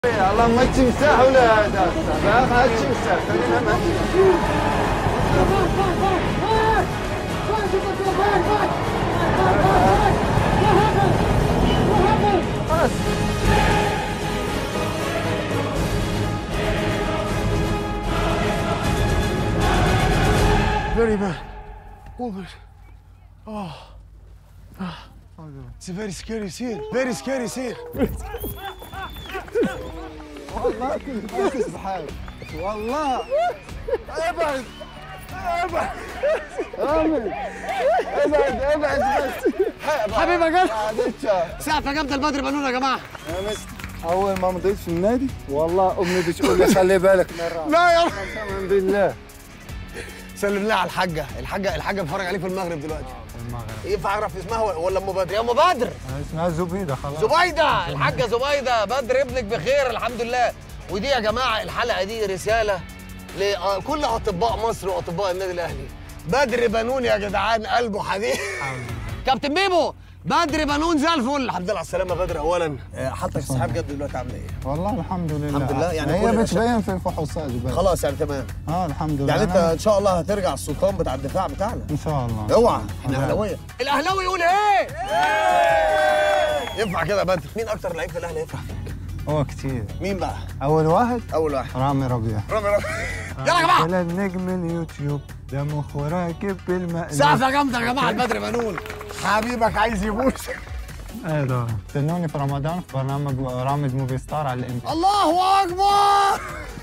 الله ما تمسح ولا هذا ما تمسح خلينا ما خلاص Very bad. Oh, my. Oh. Ah. It's a very scary scene. Very scary scene. والله كنت ما تسبحان والله ابعد ابعد امن ابعد ابعد بس حبيبي يا قلب قعدتها سقف جامده البدر بنون يا جماعه اول ما مضيت في النادي والله امي بتقول لي خلي بالك مرة لا يا قسما بالله سلم لها على الحاجه الحاجه الحاجه بتفرج عليك في المغرب دلوقتي المغرب ينفع اعرف اسمها ولا ام بدر يا ام بدر اسمها زبيده خلاص زبيده الحاجه زبيده بدر ابنك بخير الحمد لله ودي يا جماعه الحلقه دي رساله لكل اطباء مصر واطباء النادي الاهلي بدر بنون يا جدعان قلبه حديد كابتن بيبو بدر بنون زي الفل الحمد لله على السلامه بدر اولا آه، حالتك الصحيه بجد دلوقتي عامله ايه والله الحمد لله الحمد لله، يعني كل هي الأشياء- بتبين في الفحوصات زبيده خلاص يعني تمام اه الحمد لله يعني انت أنا- ان شاء الله هترجع السلطان بتاع الدفاع بتاعنا ان شاء الله اوعى احنا لا. اهلاويه الاهلاوي يقول ايه ينفع كده يا بدر مين اكتر لعيب في الاهلي يفرح فيك هو كتير مين بقى اول واحد اول واحد رامي ربيع رامي رامي يلا يا جماعه ولا نجم اليوتيوب ده مخ راكب بالمقلوب سقفه جامده يا جماعه البدر بنون حبيبك عايز يبوس ايه ده استنوني في رمضان في برنامج برامج موفي ستار على الام الله اكبر